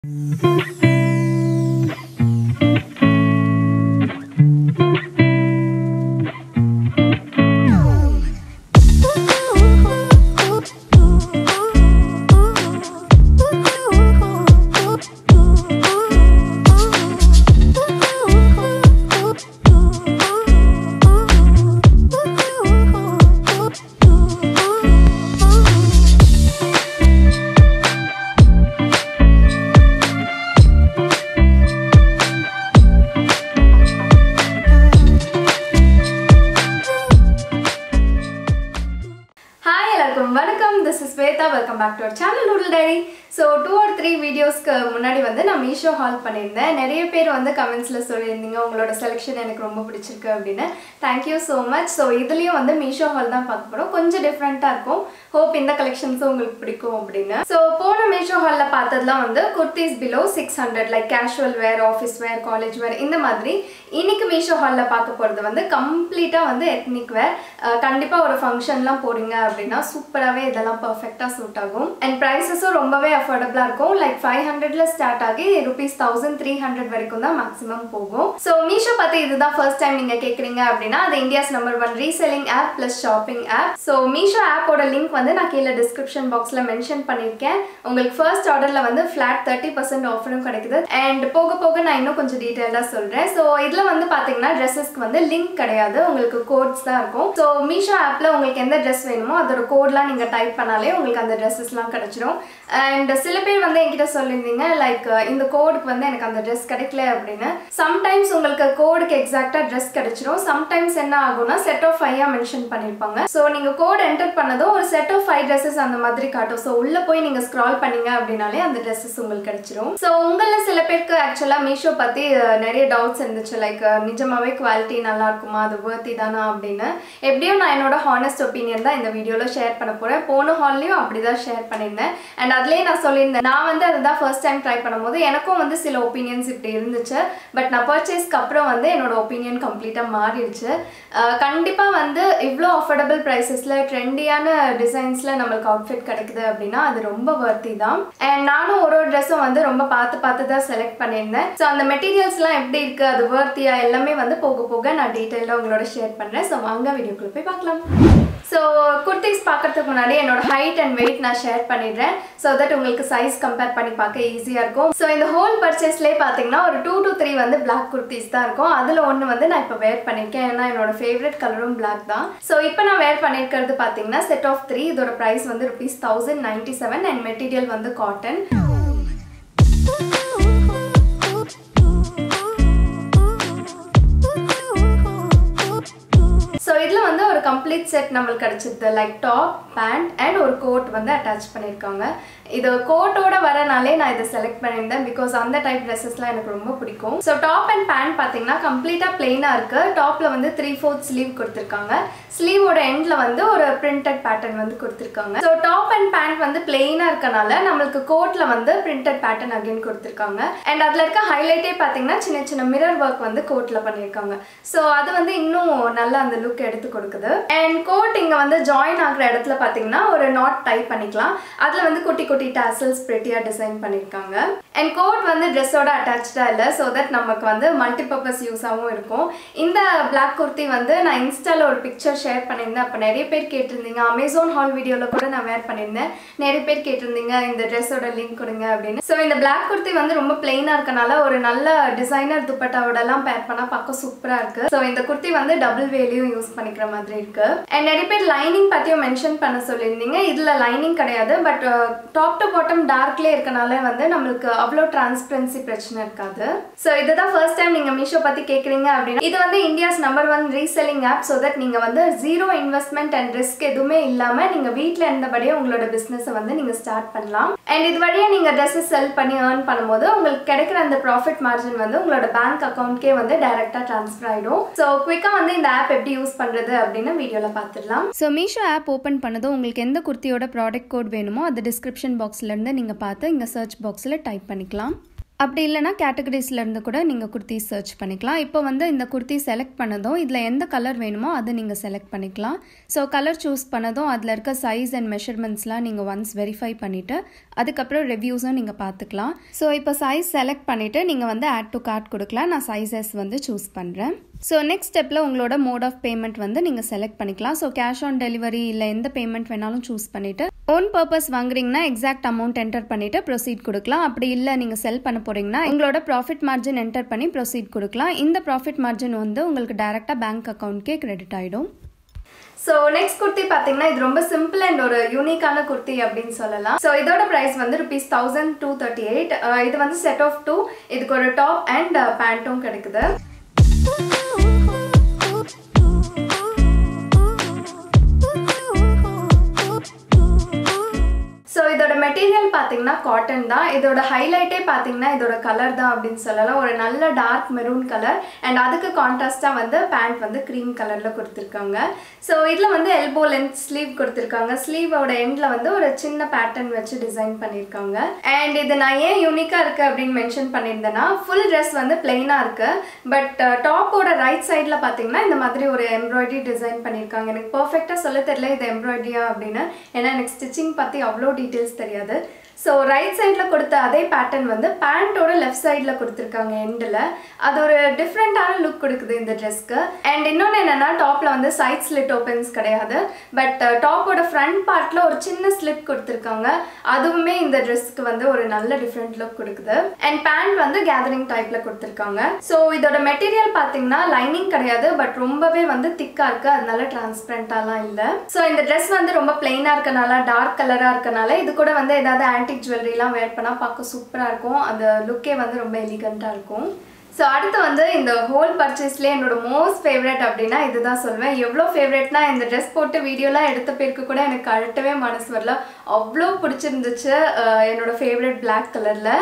Hi எல்லாருக்கும் வணக்கம் this is Shweta welcome back to our channel noodle diary so two or three வீடியோஸ்க்கு முன்னாடி வந்து நான் மீஷோ ஹால் பண்ணியிருந்தேன் நிறைய பேர் வந்து கமெண்ட்ஸில் சொல்லியிருந்தீங்க உங்களோட செலெக்ஷன் எனக்கு ரொம்ப பிடிச்சிருக்கு அப்படின்னு தேங்க்யூ ஸோ மச் ஸோ இதுலேயும் வந்து மீஷோ ஹால் தான் பார்க்க போகிறோம் கொஞ்சம் டிஃப்ரெண்ட்டாக இருக்கும் ஹோப் இந்த கலெக்ஷன்ஸும் உங்களுக்கு பிடிக்கும் அப்படின்னு ஸோ போன மீஷோ ஹாலில் பார்த்ததுலாம் வந்து kurtis below six hundred like casual wear office wear college wear இந்த மாதிரி இன்னைக்கு மீஷோ ஹாலில் பார்க்க போகிறது வந்து கம்ப்ளீட்டாக வந்து எத்னிக் வேர் கண்டிப்பாக ஒரு ஃபங்க்ஷன்லாம் போறீங்க அப்படின்னா சூப்பராகவே இதெல்லாம் பர்ஃபெக்டாக சூட் ஆகும் அண்ட் ப்ரைஸஸும் ரொம்பவே அஃபோர்டபுளாக இருக்கும் லைக் ஃபைவ் ஹண்ட்ரட்ல ஸ்டார்ட் ஆகி ருபீஸ் தௌசண்ட் த்ரீ ஹண்ட்ரட் வரைக்கும் தான் மேக்ஸிமம் போகும் ஸோ மீஷோ பற்றி இதுதான் ஃபர்ஸ்ட் டைம் நீங்கள் கேட்குறீங்க அப்படின்னா அது India's number one reselling app plus shopping app so Meesho ஆப்போட லிங்க் வந்து நான் கீழே டிஸ்கிரிப்ஷன் பாக்ஸில் மென்ஷன் பண்ணியிருக்கேன் உங்களுக்கு ஃபர்ஸ்ட் ஆர்டரில் வந்து ஃப்ளாட் தேர்ட்டி பர்சன்ட் ஆஃபரும் கிடைக்குது அண்ட் போக போக நான் இன்னும் கொஞ்சம் டீட்டெயிலாக சொல்கிறேன் ஸோ இதில் வந்து பார்த்தீங்கன்னா ட்ரெஸ்ஸஸ்க்கு வந்து லிங்க் கிடையாது உங்களுக்கு கோட்ஸ் தான் இருக்கும் ஸோ மீஷோ ஆப்பில் உங்களுக்கு எந்த ட்ரெஸ் வேணுமோ அதோட கோட்லாம் நீங்கள் டைப் பண்ணாலே உங்களுக்கு அந்த ட்ரெஸ்ஸஸ்லாம் கிடைச்சிரும் அண்ட் சில பேர் வந்து என்கிட்ட சொல்லியிருந்தீங்க லைக் இந்த கோடுக்கு வந்து எனக்கு அந்த ட்ரெஸ் கிடைக்கல அப்படின்னு சம்டைம்ஸ் உங்களுக்கு கோடுக்கு எக்ஸாக்டாக ட்ரெஸ் கிடைச்சிரும் சம்டைம்ஸ் என்ன ஆகும்னா செட் ஆஃப் ஃபைவாக மென்ஷன் பண்ணியிருப்பாங்க ஸோ நீங்கள் கோட் என்டர் பண்ணதும் ஒரு செட் ஆஃப் ஃபைவ் ட்ரெஸ்ஸஸ் அந்த மாதிரி காட்டும் ஸோ உள்ளே போய் நீங்கள் ஸ்க்ரால் பண்ணீங்க அப்படின்னாலே அந்த ட்ரெஸ்ஸஸ் உங்களுக்கு கிடைச்சிரும் ஸோ உங்களில் சில பேருக்கு ஆக்சுவலாக மீஷோ பற்றி நிறைய டவுட்ஸ் இருந்துச்சு லைக் நிஜமாவே குவாலிட்டி நல்லா இருக்குமா அது worthy தானா அப்படின்னு எப்படியும் நான் என்னோட ஹானஸ்ட் ஒப்பீனியன் தான் இந்த வீடியோவில் ஷேர் பண்ண போகிறேன் போன ஹால்லையும் அப்படி தான் ஷேர் பண்ணியிருந்தேன் அண்ட் அதுலேயே நான் சொல்லியிருந்தேன் நான் வந்து அதுதான் ஃபர்ஸ்ட் டைம் ட்ரை பண்ணும்போது எனக்கும் வந்து சில ஒப்பீனியன்ஸ் இப்படி இருந்துச்சு பட் நான் பர்ச்சேஸ்க்கு அப்புறம் வந்து என்னோட ஒப்பீனியன் கம்ப்ளீட்டாக மாறிடுச்சு கண்டிப்பாக வந்து இவ்வளோ அஃபோர்டபுள் ப்ரைஸஸில் ட்ரெண்டியான டிசைன்ஸில் நம்மளுக்கு அவுட்ஃபிட் கிடைக்குது அப்படின்னா அது ரொம்ப வர்த்தி தான் அண்ட் நானும் ஒரு ஒரு ட்ரெஸ்ஸும் வந்து ரொம்ப பார்த்து பார்த்து தான் செலக்ட் பண்ணியிருந்தேன் ஸோ அந்த மெட்டீரியல்ஸ்லாம் எப்படி இருக்குது அது வர்த்தியா எல்லாமே வந்து போக போக நான் டீட்டெயிலாக உங்களோட ஷேர் பண்ணுறேன் ஸோ வாங்க வீடியோக்குள்ளே போய் பார்க்கலாம் ஸோ குர்த்திஸ் பார்க்கறதுக்கு முன்னாடி என்னோட ஹைட் அண்ட் வெயிட் நான் ஷேர் பண்ணிடுறேன் ஸோ தட் உங்களுக்கு சைஸ் கம்பேர் பண்ணி பார்க்க ஈஸியாக இருக்கும் ஸோ இந்த ஹோல் பர்ச்சேஸ்லேயே பார்த்தீங்கன்னா ஒரு டூ டு த்ரீ வந்து பிளாக் குர்த்திஸ் தான் இருக்கும் அதில் ஒன்று வந்து நான் இப்போ வேர் பண்ணியிருக்கேன் ஏன்னா என்னோட ஃபேவரட் கலரும் பிளாக் தான் ஸோ இப்போ நான் வேர் பண்ணியிருக்கிறது பார்த்தீங்கன்னா செட் ஆஃப் த்ரீ இதோட ப்ரைஸ் வந்து rupees thousand ninety seven and material வந்து காட்டன் ஸோ இதில் வந்து ஒரு கம்ப்ளீட் செட் நம்மளுக்கு கிடச்சிது லைக் டாப் பேண்ட் அண்ட் ஒரு கோட் வந்து அட்டாச் பண்ணியிருக்காங்க இது கோட்டோட வரனாலே நான் இதை செலக்ட் பண்ணியிருந்தேன் பிகாஸ் அந்த டைப் ட்ரெஸ்ஸஸ்லாம் எனக்கு ரொம்ப பிடிக்கும் ஸோ டாப் அண்ட் பேண்ட் பார்த்தீங்கன்னா கம்ப்ளீட்டாக பிளெயினாக இருக்குது டாப்பில் வந்து த்ரீ ஃபோர்த் ஸ்லீவ் கொடுத்துருக்காங்க ஸ்லீவோட எண்டில் வந்து ஒரு பிரிண்டட் பேட்டர்ன் வந்து கொடுத்துருக்காங்க ஸோ டாப் அண்ட் பேண்ட் வந்து பிளெயினாக இருக்கனால நம்மளுக்கு கோட்டில் வந்து பிரிண்டட் பேட்டர்ன் அகைன் கொடுத்துருக்காங்க அண்ட் அதில் இருக்க ஹைலைட்டே பார்த்தீங்கன்னா சின்ன சின்ன மிரர் ஒர்க் வந்து கோட்டில் பண்ணியிருக்காங்க ஸோ அது வந்து இன்னும் நல்ல அந்த லுக் எடுத்து கொடுக்குது அண்ட் கோட் இங்கே வந்து ஜாயின் ஆகிற இடத்துல பார்த்தீங்கன்னா ஒரு நாட் டைப் பண்ணிக்கலாம் அதில் வந்து குட்டி குட்டி டாசல்ஸ் ப்ரெட்டியாக டிசைன் பண்ணியிருக்காங்க அண்ட் கோட் வந்து ட்ரெஸ்ஸோட அட்டாச்சாக இல்லை ஸோ தட் நமக்கு வந்து மல்டிபர்பஸ் யூஸாகவும் இருக்கும் இந்த பிளாக் குர்த்தி வந்து நான் இன்ஸ்டாவில் ஒரு பிக்சர் ஷேர் பண்ணியிருந்தேன் அப்போ நிறைய பேர் கேட்டிருந்தீங்க அமேசான் ஹால் வீடியோவில் கூட நான் வேர் பண்ணியிருந்தேன் நிறைய பேர் கேட்டிருந்தீங்க இந்த ட்ரெஸ்ஸோட லிங்க் கொடுங்க அப்படின்னு ஸோ இந்த பிளாக் குர்த்தி வந்து ரொம்ப பிளெயினாக இருக்கனால ஒரு நல்ல டிசைனர் துப்பட்டாவோடலாம் பேர் பண்ணால் பார்க்க சூப்பராக இருக்குது ஸோ இந்த குர்த்தி வந்து டபுள் வேலையும் யூஸ் பண்ணிக்கிற மாதிரி இருக்கு அண்ட் நிறைய பேர் லைனிங் பற்றியும் மென்ஷன் பண்ண சொல்லியிருந்தீங்க இதில் லைனிங் கிடையாது பட் டாப் டு பாட்டம் டார்க்லேயே இருக்கனால வந்து நம்மளுக்கு அவ்வளோ டிரான்ஸ்பரன்சி பிரச்சனை இருக்காது ஸோ இதுதான் ஃபர்ஸ்ட் டைம் நீங்கள் மீஷோ பற்றி கேட்குறீங்க அப்படின்னா இது வந்து India's number one reselling app so that நீங்கள் வந்து ஜீரோ இன்வெஸ்ட்மெண்ட் அண்ட் ரிஸ்க் எதுவுமே இல்லாமல் நீங்கள் வீட்டில் இருந்தபடியே உங்களோட பிஸ்னஸை வந்து நீங்கள் ஸ்டார்ட் பண்ணலாம் அண்ட் இது வழியாக நீங்கள் ட்ரெஸ்ஸஸ் செல் பண்ணி ஏர்ன் பண்ணும்போது உங்களுக்கு கிடைக்கிற அந்த ப்ராஃபிட் மார்ஜின் வந்து உங்களோட பேங்க் அக்கௌண்ட்கே வந்து டைரெக்டாக ட்ரான்ஸ்ஃபர் ஆகிடும் ஸோ குயிக்காக வந்து இந்த ஆப் எப்படி யூஸ் பண்ணுறது அப்படின்னு வீடியோவில் பார்த்துடலாம் ஸோ மீஷோ ஆப் ஓப்பன் பண்ணதும் உங்களுக்கு எந்த குர்த்தியோட ப்ராடக்ட் கோட் வேணுமோ அது டிஸ்கிரிப்ஷன் பாக்ஸ்லேருந்து நீங்கள் பார்த்து இங்கே சர்ச் பாக்ஸில் டைப் பண்ணிக்கலாம் அப்படி இல்லைனா கேட்டகரிஸ்ல இருந்து கூட நீங்கள் குர்த்தி சர்ச் பண்ணிக்கலாம் இப்போ வந்து இந்த குர்த்தி செலக்ட் பண்ணதும் இதில் எந்த கலர் வேணுமோ அதை நீங்கள் செலக்ட் பண்ணிக்கலாம் ஸோ கலர் சூஸ் பண்ணதும் அதில் இருக்க சைஸ் அண்ட் மெஷர்மெண்ட்ஸ்லாம் நீங்கள் ஒன்ஸ் வெரிஃபை பண்ணிவிட்டு அதுக்கப்புறம் ரிவ்யூஸும் நீங்கள் பார்த்துக்கலாம் ஸோ இப்போ சைஸ் செலக்ட் பண்ணிவிட்டு நீங்கள் வந்து ஆட் டு கார்ட் கொடுக்கலாம் நான் சைஸஸ் வந்து சூஸ் பண்ணுறேன் ஸோ நெக்ஸ்ட் ஸ்டெப்பில் உங்களோட மோட் ஆஃப் பேமெண்ட் வந்து நீங்கள் செலக்ட் பண்ணிக்கலாம் ஸோ கேஷ் ஆன் டெலிவரி இல்லை எந்த பேமெண்ட் வேணாலும் சூஸ் பண்ணிவிட்டு ஓன் பர்பஸ் வாங்குறீங்கன்னா எக்ஸாக்ட் அமௌண்ட் என்டர் பண்ணிவிட்டு ப்ரொசீட் கொடுக்கலாம் அப்படி இல்லை நீங்கள் செல் பண்ண போகிறீங்கன்னா உங்களோட ப்ராஃபிட் மார்ஜின் என்டர் பண்ணி ப்ரொசீட் கொடுக்கலாம் இந்த ப்ராஃபிட் மார்ஜின் வந்து உங்களுக்கு டேரெக்டாக பேங்க் அக்கௌண்ட்கே கிரெடிட் ஆகிடும் ஸோ நெக்ஸ்ட் குர்த்தி பார்த்தீங்கன்னா இது ரொம்ப சிம்பிள் அண்ட் ஒரு யூனிக்கான குர்த்தி அப்படின்னு சொல்லலாம் ஸோ இதோட ப்ரைஸ் வந்து rupees thousand two thirty eight இது வந்து செட் ஆஃப் டூ இதுக்கு ஒரு டாப் அண்ட் பேண்ட்டும் கிடைக்குது ஸோ இதோட மெட்டீரியல் பார்த்தீங்கன்னா காட்டன் தான் இதோட ஹைலைட்டே பார்த்தீங்கன்னா இதோட கலர் தான் அப்படின்னு சொல்லலாம் ஒரு நல்ல டார்க் மெரூன் கலர் அண்ட் அதுக்கு கான்ட்ராஸ்டாக வந்து பேண்ட் வந்து க்ரீம் கலரில் கொடுத்துருக்காங்க ஸோ இதில் வந்து எல்போ லென்த் ஸ்லீவ் கொடுத்துருக்காங்க ஸ்லீவோட எண்டில் வந்து ஒரு சின்ன பேட்டர்ன் வச்சு டிசைன் பண்ணியிருக்காங்க அண்ட் இது நான் ஏன் யூனிக்காக இருக்குது அப்படின்னு மென்ஷன் பண்ணியிருந்தேன்னா ஃபுல் ட்ரெஸ் வந்து பிளெயினாக இருக்குது பட் டாப்போட ரைட் சைடில் பார்த்தீங்கன்னா இந்த மாதிரி ஒரு எம்ப்ராய்டரி டிசைன் பண்ணியிருக்காங்க எனக்கு பர்ஃபெக்டாக சொல்ல தெரியல இது எம்ப்ராய்டரியா அப்படின்னு ஏன்னா எனக்கு ஸ்டிச்சிங் பற்றி அவ்வளோ டீட்டெயில்ஸ் தெரியாது ஸோ ரைட் சைடில் கொடுத்த அதே பேட்டர்ன் வந்து பேண்ட்டோட லெஃப்ட் சைடில் கொடுத்துருக்காங்க எண்டில் அது ஒரு டிஃப்ரெண்ட்டான லுக் கொடுக்குது இந்த ட்ரெஸ்க்கு அண்ட் இன்னொன்று என்னென்னா டாப்பில் வந்து சைட் ஸ்லிட் ஓப்பன்ஸ் கிடையாது பட் டாப்போட ஃப்ரண்ட் பார்ட்டில் ஒரு சின்ன ஸ்லிட் கொடுத்துருக்காங்க அதுவுமே இந்த ட்ரெஸ்க்கு வந்து ஒரு நல்ல டிஃப்ரெண்ட் லுக் கொடுக்குது அண்ட் பேண்ட் வந்து கேதரிங் டைப்பில் கொடுத்துருக்காங்க ஸோ இதோட மெட்டீரியல் பார்த்தீங்கன்னா லைனிங் கிடையாது பட் ரொம்பவே வந்து திக்காக இருக்குது அதனால டிரான்ஸ்பரண்டாலாம் இல்லை ஸோ இந்த ட்ரெஸ் வந்து ரொம்ப பிளெயினாக இருக்கனால டார்க் கலராக இருக்கனால இது கூட வந்து ஏதாவது ஆன்டிக் ஜுவல்லரிலாம் வேர் பண்ணால் பார்க்க சூப்பராக இருக்கும் அந்த லுக்கே வந்து ரொம்ப எலிகண்ட்டாக இருக்கும் ஸோ அடுத்து வந்து இந்த ஹோல் பர்ச்சேஸ்லேயே என்னோட மோஸ்ட் ஃபேவரட் அப்படின்னா இதுதான் சொல்வேன் எவ்வளோ ஃபேவரட்னா இந்த ட்ரெஸ் போட்டு வீடியோலாம் எடுத்த பேருக்கு கூட எனக்கு அழட்டவே மனசு வரல அவ்வளோ பிடிச்சிருந்துச்சு அஹ் என்னோட ஃபேவரட் பிளாக் கலரில்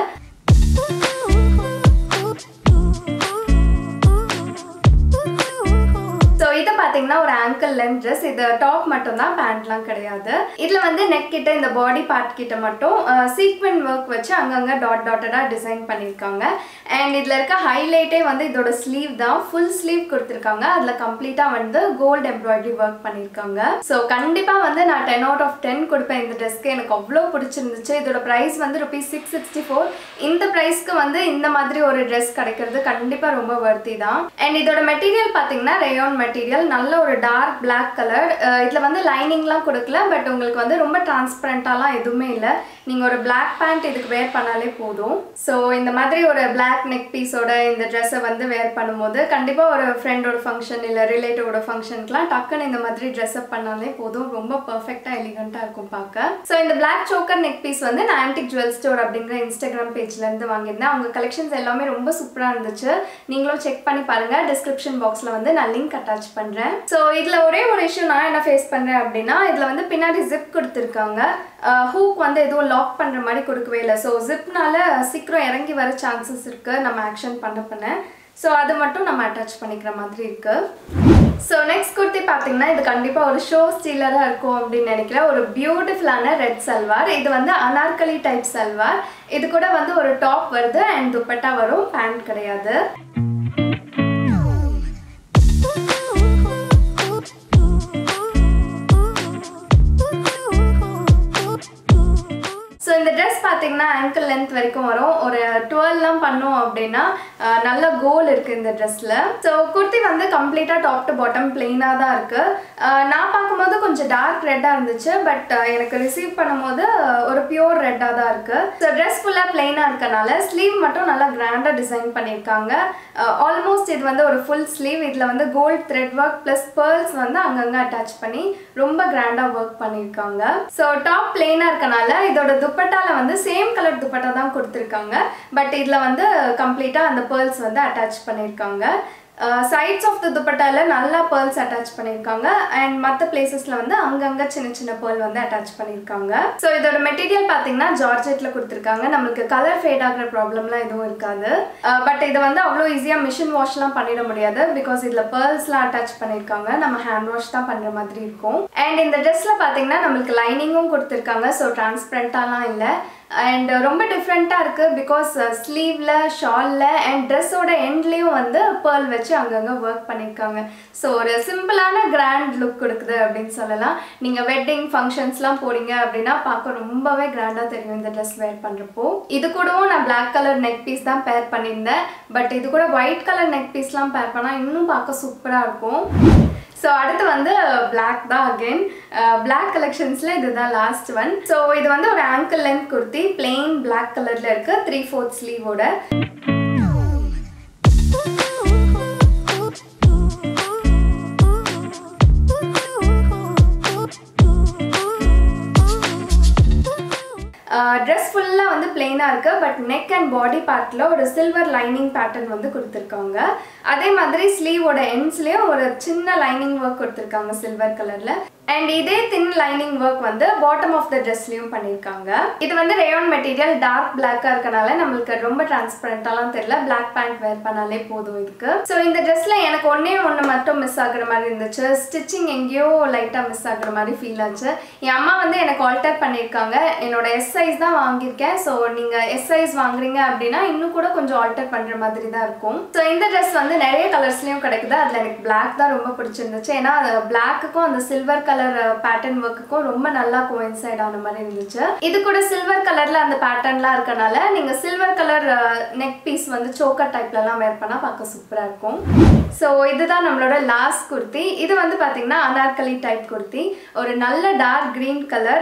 ஸோ இதை பார்த்தீங்கன்னா ஒரு ஆங்கிள் லென்த் ட்ரெஸ் இது டாப் மட்டும் தான் பேண்ட்லாம் கிடையாது இதில் வந்து நெக் கிட்ட இந்த பாடி பார்ட் கிட்ட மட்டும் சீக்வென் ஒர்க் வச்சு அங்கங்கே டாட் டாட்டடாக டிசைன் பண்ணியிருக்காங்க அண்ட் இதில் இருக்க ஹைலைட்டே வந்து இதோட ஸ்லீவ் தான் ஃபுல் ஸ்லீவ் கொடுத்துருக்காங்க அதில் கம்ப்ளீட்டாக வந்து கோல்டு எம்ப்ராய்டரி ஒர்க் பண்ணியிருக்காங்க ஸோ கண்டிப்பாக வந்து நான் டென் அவுட் ஆஃப் டென் கொடுப்பேன் இந்த ட்ரெஸ்க்கு எனக்கு அவ்வளோ பிடிச்சிருந்துச்சு இதோட ப்ரைஸ் வந்து ருபீஸ் சிக்ஸ் சிக்ஸ்டி ஃபோர் இந்த ப்ரைஸ்க்கு வந்து இந்த மாதிரி ஒரு ட்ரெஸ் கிடைக்கிறது கண்டிப்பாக ரொம்ப வர்த்தி தான் அண்ட் இதோட மெட்டீரியல் பார்த்தீங்கன்னா ரேயான் மெட்டீரியல் நல்ல ஒரு டார்க் பிளாக் கலர் இதில் வந்து லைனிங்லாம் கொடுக்கல பட் உங்களுக்கு வந்து ரொம்ப டிரான்ஸ்பரண்ட்டாலாம் எதுவுமே இல்லை நீங்கள் ஒரு பிளாக் பேண்ட் இதுக்கு வேர் பண்ணாலே போதும் ஸோ இந்த மாதிரி ஒரு பிளாக் நெக் பீஸோட இந்த ட்ரெஸ்ஸை வந்து வேர் பண்ணும்போது கண்டிப்பாக ஒரு ஃப்ரெண்டோட ஃபங்க்ஷன் இல்லை ரிலேட்டிவோட ஃபங்க்ஷனுக்குலாம் டக்குன்னு இந்த மாதிரி ட்ரெஸ்அப் பண்ணாலே போதும் ரொம்ப பர்ஃபெக்டாக எலிகண்ட்டாக இருக்கும் பார்க்க ஸோ இந்த பிளாக் சோக்கர் நெக் பீஸ் வந்து நான் ஆன்டிக் ஜுவல் ஸ்டோர் அப்படிங்கிற இன்ஸ்டாகிராம் பேஜ்லேருந்து வாங்கியிருந்தேன் அவங்க கலெக்ஷன்ஸ் எல்லாமே ரொம்ப சூப்பராக இருந்துச்சு நீங்களும் செக் பண்ணி பாருங்கள் டிஸ்கிரிப்ஷன் பாக்ஸில் வந்து நான் லிங்க் அட்டாச் பண்ணுறேன் ஸோ இதில் ஒரே ஒரு இஷ்யூ நான் என்ன ஃபேஸ் பண்ணுறேன் அப்படின்னா இதில் வந்து பின்னாடி ஜிப் கொடுத்துருக்காங்க ஹூக் வந்து எதுவும் லாக் பண்ணுற மாதிரி கொடுக்கவே இல்லை ஸோ ஜிப்னால சீக்கிரம் இறங்கி வர சான்சஸ் இருக்குது நம்ம ஆக்ஷன் பண்ண பண்ண ஸோ அது மட்டும் நம்ம அட்டாச் பண்ணிக்கிற மாதிரி இருக்குது ஸோ நெக்ஸ்ட் குர்த்தி பார்த்தீங்கன்னா இது கண்டிப்பாக ஒரு ஷோ ஸ்டீலராக இருக்கும் அப்படின்னு நினைக்கிறேன் ஒரு பியூட்டிஃபுல்லான ரெட் சல்வார் இது வந்து அனார்கலி டைப் சல்வார் இது கூட வந்து ஒரு டாப் வருது அண்ட் துப்பட்டா வரும் பேண்ட் கிடையாது ஸோ இந்த ட்ரெஸ் பார்த்தீங்கன்னா ஆங்கிள் லென்த் வரைக்கும் வரும் ஒரு டுவெல்லாம் பண்ணோம் அப்படின்னா அஹ், நல்ல கோல் இருக்குது இந்த ட்ரெஸ்ஸில் ஸோ குர்த்தி வந்து கம்ப்ளீட்டாக டாப் டு பாட்டம் பிளெயினாக தான் இருக்குது நான் பார்க்கும்போது கொஞ்சம் டார்க் ரெட்டாக இருந்துச்சு பட் எனக்கு ரிசீவ் பண்ணும்போது அஹ், ஒரு பியூர் ரெட்டாக தான் இருக்குது ஸோ ட்ரெஸ் ஃபுல்லாக பிளெயினாக இருக்கனால ஸ்லீவ் மட்டும் நல்லா கிராண்டாக டிசைன் பண்ணியிருக்காங்க ஆல்மோஸ்ட் இது வந்து ஒரு ஃபுல் ஸ்லீவ் இதில் வந்து gold thread work plus pearls வந்து அங்கங்கே அட்டாச் பண்ணி ரொம்ப கிராண்டாக ஒர்க் பண்ணியிருக்காங்க ஸோ டாப் பிளெயினாக இருக்கனால இதோட துப்பட்டால வந்து சேம் கலர் துப்பட்டா தான் கொடுத்துருக்காங்க பட் இதில் வந்து கம்ப்ளீட்டாக அந்த பேர்ல்ஸ் வந்து அட்டாச் பண்ணியிருக்காங்க சைட்ஸ் ஆஃப் த துப்பட்டால நல்லா பேர்ல்ஸ் அட்டாச் பண்ணியிருக்காங்க அண்ட் மற்ற பிளேசஸில் வந்து அங்கங்கே சின்ன சின்ன பேர்ல் வந்து அட்டாச் பண்ணியிருக்காங்க ஸோ இதோட மெட்டீரியல் பார்த்தீங்கன்னா ஜார்ஜெட்டில் கொடுத்துருக்காங்க நம்மளுக்கு கலர் ஃபேட் ஆகிற ப்ராப்ளம்லாம் எதுவும் இருக்காது பட் இதை வந்து அவ்வளோ ஈஸியாக மிஷின் வாஷ்லாம் பண்ணிட முடியாது பிகாஸ் இதில் பேர்ல்ஸ்லாம் அட்டாச் பண்ணியிருக்காங்க நம்ம ஹேண்ட் வாஷ் தான் பண்ணுற மாதிரி இருக்கும் அண்ட் இந்த ட்ரெஸ்ஸில் பார்த்தீங்கன்னா நம்மளுக்கு லைனிங்கும் கொடுத்துருக்காங்க ஸோ டிரான்ஸ்பரண்ட்டாலாம் இல்லை அண்ட் ரொம்ப டிஃப்ரெண்ட்டாக இருக்குது பிகாஸ் ஸ்லீவில் ஷாலில் அண்ட் ட்ரெஸ்ஸோட எண்ட்லேயும் வந்து பேர்ல் வச்சு அங்கங்கே ஒர்க் பண்ணியிருக்காங்க ஸோ ஒரு சிம்பிளான கிராண்ட் லுக் கொடுக்குது அப்படின்னு சொல்லலாம் நீங்கள் வெட்டிங் ஃபங்க்ஷன்ஸ்லாம் போறீங்க அப்படின்னா பார்க்க ரொம்பவே கிராண்டாக தெரியும் இந்த ட்ரெஸ் வேர் பண்ணுறப்போ இது கூடவும் நான் பிளாக் கலர் நெக் பீஸ் தான் பேர் பண்ணியிருந்தேன் பட் இது கூட ஒயிட் கலர் நெக் பீஸ்லாம் பேர் பண்ணால் இன்னும் பார்க்க சூப்பராக இருக்கும் ஸோ அடுத்து வந்து பிளாக் தான் அகெயின் பிளாக் கலெக்ஷன்ஸில் இதுதான் லாஸ்ட் ஒன் ஸோ இது வந்து ஒரு ankle length kurti plain black கலரில் இருக்கு த்ரீ ஃபோர்த் ஸ்லீவோட ட்ரெஸ் ஃபுல்லாக வந்து பிளெயினாக இருக்குது பட் நெக் அண்ட் பாடி பார்ட்டில் ஒரு சில்வர் லைனிங் பேட்டர்ன் வந்து கொடுத்துருக்காங்க அதே மாதிரி ஸ்லீவோட எண்ட்ஸ்லேயும் ஒரு சின்ன லைனிங் ஒர்க் கொடுத்துருக்காங்க சில்வர் கலரில் அண்ட் இதே தின் லைனிங் ஒர்க் வந்து பாட்டம் ஆஃப் த ட்ரெஸ்லையும் பண்ணியிருக்காங்க இது வந்து ரேயான் மெட்டீரியல் டார்க் பிளாக்காக இருக்கனால நம்மளுக்கு ரொம்ப டிரான்ஸ்பரண்டாலாம் தெரியல பிளாக் பேண்ட் வேர் பண்ணாலே போதும் இதுக்கு ஸோ இந்த ட்ரெஸ்ல எனக்கு ஒன்னே ஒன்று மட்டும் மிஸ் ஆகுற மாதிரி இருந்துச்சு ஸ்டிச்சிங் எங்கேயோ லைட்டாக மிஸ் ஆகுற மாதிரி ஃபீல் ஆச்சு என் அம்மா வந்து எனக்கு ஆல்டர் பண்ணியிருக்காங்க என்னோட எஸ் சைஸ் தான் வாங்கியிருக்கேன் ஸோ நீங்கள் எஸ் சைஸ் வாங்குறீங்க அப்படின்னா இன்னும் கூட கொஞ்சம் ஆல்டர் பண்ணுற மாதிரி தான் இருக்கும் ஸோ இந்த ட்ரெஸ் வந்து நிறைய கலர்ஸ்லையும் கிடைக்குது அதில் எனக்கு பிளாக் தான் ரொம்ப பிடிச்சிருந்துச்சு ஏன்னா பிளாக்குக்கும் அந்த சில்வர் கலர் பேட்டர்ன் ஒர்க்குக்கும் ரொம்ப நல்லா கோயின்சைட் ஆன மாதிரி இருந்துச்சு இது கூட சில்வர் கலர்ல அந்த பேட்டர்ன்லாம் இருக்கனால நீங்க சில்வர் கலர் நெக் பீஸ் வந்து சோக்கர் டைப்லலாம் வேர் பண்ணால் பார்க்க சூப்பராக இருக்கும் ஸோ இதுதான் நம்மளோட லாஸ்ட் குர்த்தி இது வந்து பார்த்தீங்கன்னா அனார்கலி டைப் குர்த்தி ஒரு நல்ல டார்க் கிரீன் கலர்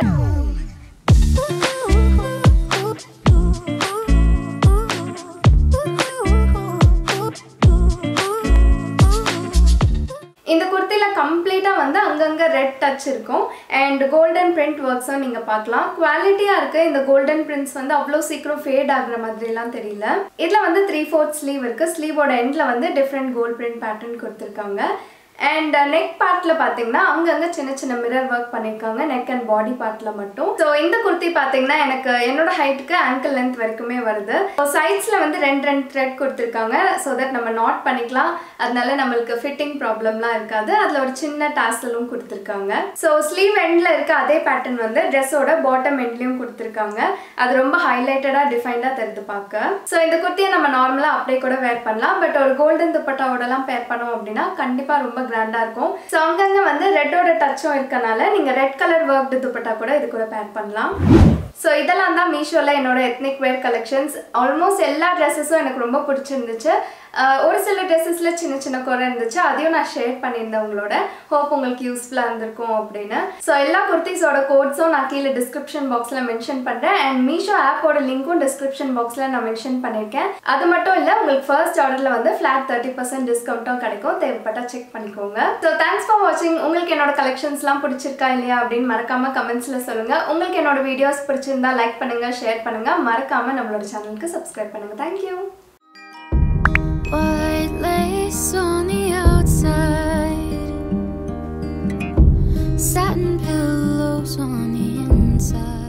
இந்த குர்த்தியில் கம்ப்ளீட்டாக வந்து அங்கங்கே ரெட் டச் இருக்கும் அண்ட் கோல்டன் பிரிண்ட் ஒர்க்ஸும் நீங்கள் பார்க்கலாம் குவாலிட்டியாக இருக்குது இந்த கோல்டன் பிரிண்ட்ஸ் வந்து அவ்வளோ சீக்கிரம் ஃபேட் ஆகுற மாதிரிலாம் தெரியல இதில் வந்து த்ரீ ஃபோர்த் ஸ்லீவ் இருக்குது ஸ்லீவோட எண்டில் வந்து டிஃப்ரெண்ட் கோல்ட் பிரிண்ட் பேட்டர்ன் கொடுத்துருக்காங்க அண்ட் நெக் பார்ட்டில் பார்த்தீங்கன்னா அங்கங்கே சின்ன சின்ன மிரர் ஒர்க் பண்ணியிருக்காங்க நெக் அண்ட் பாடி பார்ட்டில் மட்டும் ஸோ இந்த குர்த்தி பார்த்தீங்கன்னா எனக்கு என்னோட ஹைட்டுக்கு ஆங்கிள் லென்த் வரைக்குமே வருது ஸோ சைட்ஸில் வந்து ரெண்டு ரெண்டு த்ரெட் கொடுத்துருக்காங்க ஸோ தட் நம்ம நாட் பண்ணிக்கலாம் அதனால நம்மளுக்கு ஃபிட்டிங் ப்ராப்ளம்லாம் இருக்காது அதில் ஒரு சின்ன டாசலும் கொடுத்துருக்காங்க ஸோ ஸ்லீவ் எண்டில் இருக்க அதே பேட்டர்ன் வந்து ட்ரெஸ்ஸோட பாட்டம் எண்ட்லேயும் கொடுத்துருக்காங்க அது ரொம்ப ஹைலைட்டடாக டிஃபைண்டாக தெரிந்து பார்க்க ஸோ இந்த குர்த்தியை நம்ம நார்மலாக அப்படியே கூட வேர் பண்ணலாம் பட் ஒரு கோல்டன் துப்பட்டாவோடலாம் பேர் பண்ணோம் அப்படின்னா கண்டிப்பாக ரொம்ப கிராண்டாக இருக்கும் ஸோ அங்கங்கே வந்து ரெட்டோட டச்சும் இருக்கனால நீங்கள் ரெட் கலர் ஒர்க் துப்பட்டா கூட இது கூட பேர் பண்ணலாம் ஸோ இதெல்லாம் தான் மீஷோவில் என்னோட எத்னிக் வேர் கலெக்ஷன்ஸ் ஆல்மோஸ்ட் எல்லா ட்ரெஸ்ஸஸும் எனக்கு ரொம்ப பிடிச்சிருந்துச்சு ஒரு சில ட்ரெஸ்ஸஸில் சின்ன சின்ன குறை இருந்துச்சு அதையும் நான் ஷேர் பண்ணியிருந்தேன் உங்களோட ஹோப் உங்களுக்கு யூஸ்ஃபுல்லாக இருந்திருக்கும் அப்படின்னு ஸோ எல்லா குர்த்திஸோட கோட்ஸும் நான் கீழே டிஸ்கிரிப்ஷன் பாக்ஸில் மென்ஷன் பண்ணுறேன் அண்ட் மீஷோ ஆப்போட லிங்க்கும் டிஸ்கிரிப்ஷன் பாக்ஸில் நான் மென்ஷன் பண்ணியிருக்கேன் அது மட்டும் இல்லை உங்களுக்கு ஃபர்ஸ்ட் ஆர்டரில் வந்து ஃப்ளாட் தேர்ட்டி பர்சன்ட் டிஸ்கவுண்ட்டும் கிடைக்கும் தேவைப்பட்டால் செக் பண்ணிக்கோங்க ஸோ தேங்க்ஸ் ஃபார் வாட்சிங் உங்களுக்கு என்னோட கலெக்ஷன்ஸ்லாம் பிடிச்சிருக்கா இல்லையா அப்படின்னு மறக்காம கமெண்ட்ஸில் சொல்லுங்கள் உங்களுக்கு என்னோட வீடியோஸ் பிடிச்சிருந்தா லைக் பண்ணுங்கள் ஷேர் பண்ணுங்கள் மறக்காமல் நம்மளோட சேனலுக்கு சப்ஸ்கிரைப் பண்ணுங்கள் thank you White lace on the outside, satin pillows on the inside.